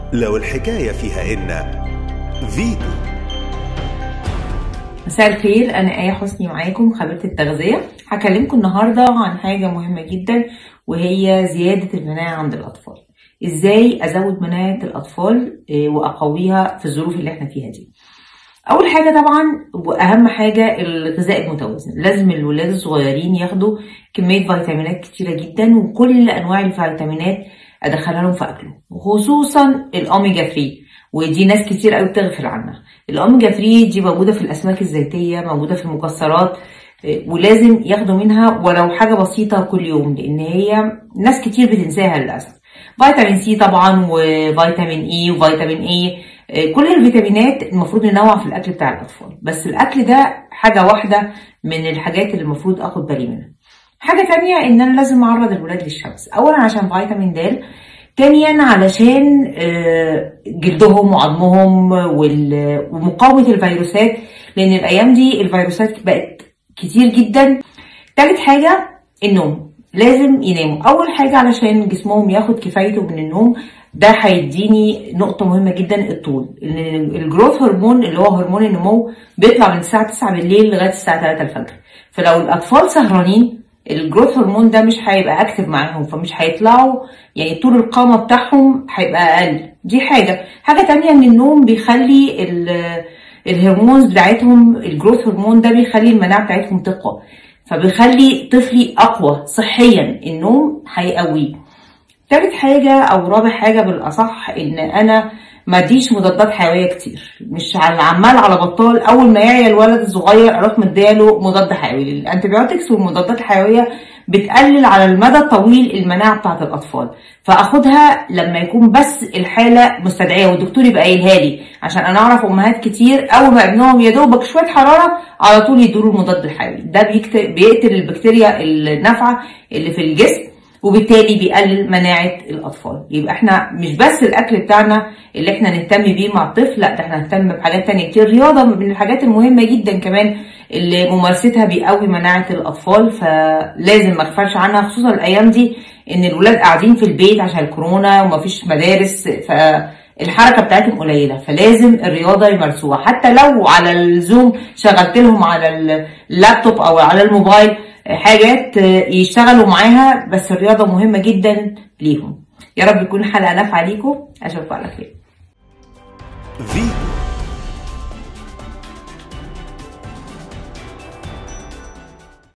لو الحكاية فيها إن فيتو مساء الخير انا ايه حسني معاكم خبيره التغذيه هكلمكم النهارده عن حاجه مهمه جدا وهي زياده المناعه عند الاطفال ازاي ازود مناعه الاطفال آه، واقويها في الظروف اللي احنا فيها دي اول حاجه طبعا واهم حاجه الغذاء المتوازن لازم الولاد الصغيرين ياخدوا كميه فيتامينات كتيره جدا وكل انواع الفيتامينات ادخلها لهم في اكلهم وخصوصا الاوميجا 3 ودي ناس كتير قوي بتغفل عنها الاوميجا 3 دي موجوده في الاسماك الزيتيه موجوده في المكسرات آه، ولازم ياخدوا منها ولو حاجه بسيطه كل يوم لان هي ناس كتير بتنساها للاسف فيتامين سي طبعا وفيتامين اي وفيتامين اي آه، كل الفيتامينات المفروض ننوع في الاكل بتاع الاطفال بس الاكل ده حاجه واحده من الحاجات اللي المفروض اخد بالي منها حاجه تانية ان انا لازم اعرض الولاد للشمس اولا عشان فيتامين د تانيا علشان آه، جلدهم وعظمهم وال- ومقاومة الفيروسات لأن الأيام دي الفيروسات بقت كتير جدا تالت حاجة النوم لازم يناموا أول حاجة علشان جسمهم ياخد كفايته من النوم ده هيديني نقطة مهمة جدا الطول إن الجروث هرمون اللي هو هرمون النمو بيطلع من الساعة 9 بالليل لغاية الساعة 3 الفجر فلو الأطفال سهرانين الجروث هرمون ده مش هيبقى اكتف معاهم فمش هيطلعوا يعني طول القامة بتاعهم هيبقى اقل دي حاجة حاجة تانية ان النوم بيخلي ال- الهرمونز بتاعتهم الجروث هرمون ده بيخلي المناعة بتاعتهم تقوى فبيخلي طفلي اقوى صحيا النوم هيقويه تالت حاجة أو رابع حاجة بالأصح إن أنا ما اديش مضادات حيوية كتير مش على عمال على بطال أول ما يعيا الولد الصغير أروح مدياله مضاد حيوي الأنتيبيوتكس والمضادات الحيوية بتقلل على المدى الطويل المناعة بتاعة الأطفال فأخدها لما يكون بس الحالة مستدعية والدكتور يبقى قايلها لي عشان أنا أعرف أمهات كتير أول ما ابنهم يا دوبك شوية حرارة على طول يدوله المضاد الحيوي ده بيكت- بيقتل البكتيريا النافعة اللي في الجسم وبالتالي بيقلل مناعة الأطفال يبقى احنا مش بس الأكل بتاعنا اللي احنا نهتم بيه مع الطفل لا ده احنا نهتم بحاجات تانية كتير الرياضة من الحاجات المهمة جدا كمان اللي ممارستها بيقوي مناعة الأطفال فلازم ما اغفلش عنها خصوصا الأيام دي إن الولاد قاعدين في البيت عشان الكورونا ومفيش مدارس فالحركة بتاعتهم قليلة فلازم الرياضة يمارسوها حتى لو على الزوم شغلت لهم على اللابتوب أو على الموبايل حاجات يشتغلوا معاها بس الرياضة مهمة جدا ليهم يا رب تكون حلقة نافعة ليكم أشوفكم على خير فيتو